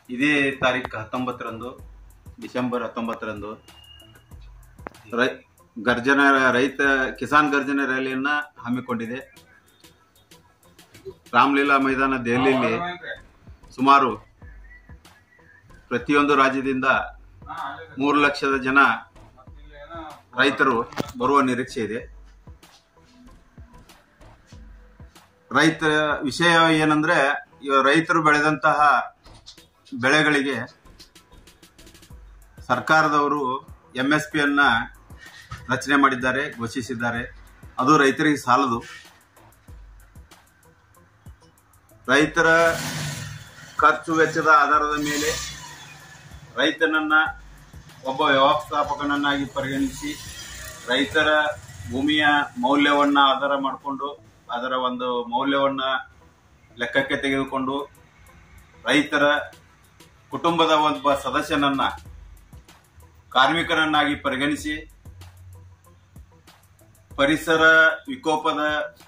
ಇದೇ ತಾರೀಕು ಹತ್ತೊಂಬತ್ತರಂದು ಡಿಸೆಂಬರ್ ಹತ್ತೊಂಬತ್ತರಂದು ರೈ ಗರ್ಜನ ರೈತ ಕಿಸಾನ್ ಗರ್ಜನ ರ್ಯಾಲಿಯನ್ನ ಹಮ್ಮಿಕೊಂಡಿದೆ ರಾಮಲೀಲಾ ಮೈದಾನ ದೆಹಲಿಯಲ್ಲಿ ಸುಮಾರು ಪ್ರತಿಯೊಂದು ರಾಜ್ಯದಿಂದ ಮೂರು ಲಕ್ಷದ ಜನ ರೈತರು ಬರುವ ನಿರೀಕ್ಷೆ ಇದೆ ರೈತ ವಿಷಯ ಏನಂದ್ರೆ ಇವ ರೈತರು ಬೆಳೆದಂತಹ ಬೆಳೆಗಳಿಗೆ ಸರ್ಕಾರದವರು ಎಂ ಎಸ್ ಪಿಯನ್ನ ರಚನೆ ಮಾಡಿದ್ದಾರೆ ಘೋಷಿಸಿದ್ದಾರೆ ಅದು ರೈತರಿಗೆ ಸಾಲದು ರೈತರ ಖರ್ಚು ವೆಚ್ಚದ ಆಧಾರದ ಮೇಲೆ ರೈತನನ್ನ ಒಬ್ಬ ವ್ಯವಸ್ಥಾಪಕನನ್ನಾಗಿ ಪರಿಗಣಿಸಿ ರೈತರ ಭೂಮಿಯ ಮೌಲ್ಯವನ್ನ ಆಧಾರ ಮಾಡಿಕೊಂಡು ಅದರ ಒಂದು ಮೌಲ್ಯವನ್ನ ಲೆಕ್ಕಕ್ಕೆ ತೆಗೆದುಕೊಂಡು ರೈತರ ಕುಟುಂಬದ ಒಬ್ಬ ಸದಸ್ಯನನ್ನ ಕಾರ್ಮಿಕನನ್ನಾಗಿ ಪರಿಗಣಿಸಿ ಪರಿಸರ ವಿಕೋಪದ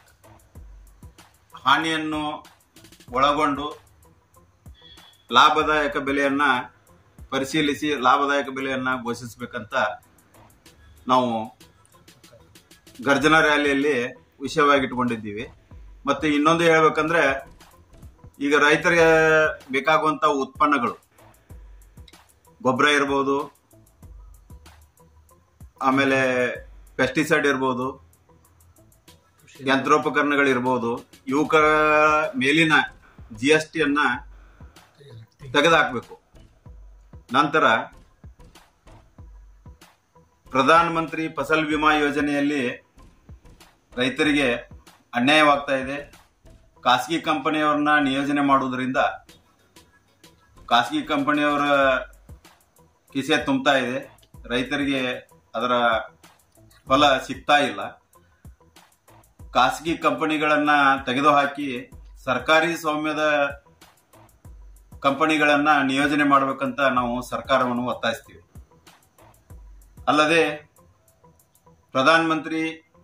ಹಾನಿಯನ್ನು ಒಳಗೊಂಡು ಲಾಭದಾಯಕ ಬೆಲೆಯನ್ನ ಪರಿಶೀಲಿಸಿ ಲಾಭದಾಯಕ ಬೆಲೆಯನ್ನ ಘೋಷಿಸಬೇಕಂತ ನಾವು ಗರ್ಜನಾ ರ್ಯಾಲಿಯಲ್ಲಿ ವಿಷಯವಾಗಿಟ್ಕೊಂಡಿದ್ದೀವಿ ಮತ್ತೆ ಇನ್ನೊಂದು ಹೇಳ್ಬೇಕಂದ್ರೆ ಈಗ ರೈತರಿಗೆ ಬೇಕಾಗುವಂತ ಉತ್ಪನ್ನಗಳು ಗೊಬ್ಬರ ಇರ್ಬೋದು ಆಮೇಲೆ ಪೆಸ್ಟಿಸೈಡ್ ಇರ್ಬೋದು ಯಂತ್ರೋಪಕರಣಗಳಿರ್ಬೋದು ಇವುಗಳ ಮೇಲಿನ ಜಿ ಎಸ್ ಟಿಯನ್ನ ತೆಗೆದುಹಾಕಬೇಕು ನಂತರ ಪ್ರಧಾನ ಮಂತ್ರಿ ಫಸಲ್ ವಿಮಾ ಯೋಜನೆಯಲ್ಲಿ ರೈತರಿಗೆ ಅನ್ಯಾಯವಾಗ್ತಾ ಇದೆ ಖಾಸಗಿ ಕಂಪನಿಯವ್ರನ್ನ ನಿಯೋಜನೆ ಮಾಡುವುದರಿಂದ ಖಾಸಗಿ ಕಂಪನಿಯವರ ಕಿಸೆ ತುಂಬ್ತಾ ಇದೆ ರೈತರಿಗೆ ಅದರ ಫಲ ಸಿಗ್ತಾ ಇಲ್ಲ ಖಾಸಗಿ ಕಂಪನಿಗಳನ್ನ ತೆಗೆದುಹಾಕಿ ಸರ್ಕಾರಿ ಸ್ವಾಮ್ಯದ ಕಂಪನಿಗಳನ್ನ ನಿಯೋಜನೆ ಮಾಡಬೇಕಂತ ನಾವು ಸರ್ಕಾರವನ್ನು ಒತ್ತಾಯಿಸ್ತೀವಿ ಅಲ್ಲದೆ ಪ್ರಧಾನ ಮಂತ್ರಿ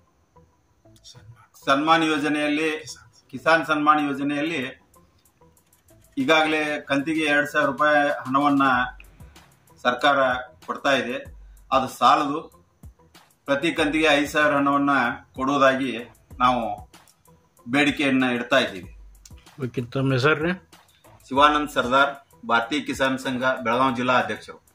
ಸನ್ಮಾನ್ ಯೋಜನೆಯಲ್ಲಿ ಕಿಸಾನ್ ಸನ್ಮಾನ್ ಯೋಜನೆಯಲ್ಲಿ ಈಗಾಗಲೇ ಕಂತಿಗೆ ಎರಡ್ ಸಾವಿರ ರೂಪಾಯಿ ಹಣವನ್ನ ಸರ್ಕಾರ ಕೊಡ್ತಾ ಇದೆ ಅದು ಸಾಲದು ಪ್ರತಿ ಕಂತಿಗೆ ಐದು ಸಾವಿರ ಹಣವನ್ನ ಕೊಡುವುದಾಗಿ ನಾವು ಬೇಡಿಕೆಯನ್ನ ಇಡ್ತಾ ಇದ್ದೀವಿ ಓಕೆ ತಮ್ಮ ಹೆಸರು ರೀ ಶಿವಾನಂದ್ ಸರ್ದಾರ್ ಭಾರತೀಯ ಕಿಸಾನ್ ಸಂಘ ಬೆಳಗಾವಿ ಜಿಲ್ಲಾ ಅಧ್ಯಕ್ಷರು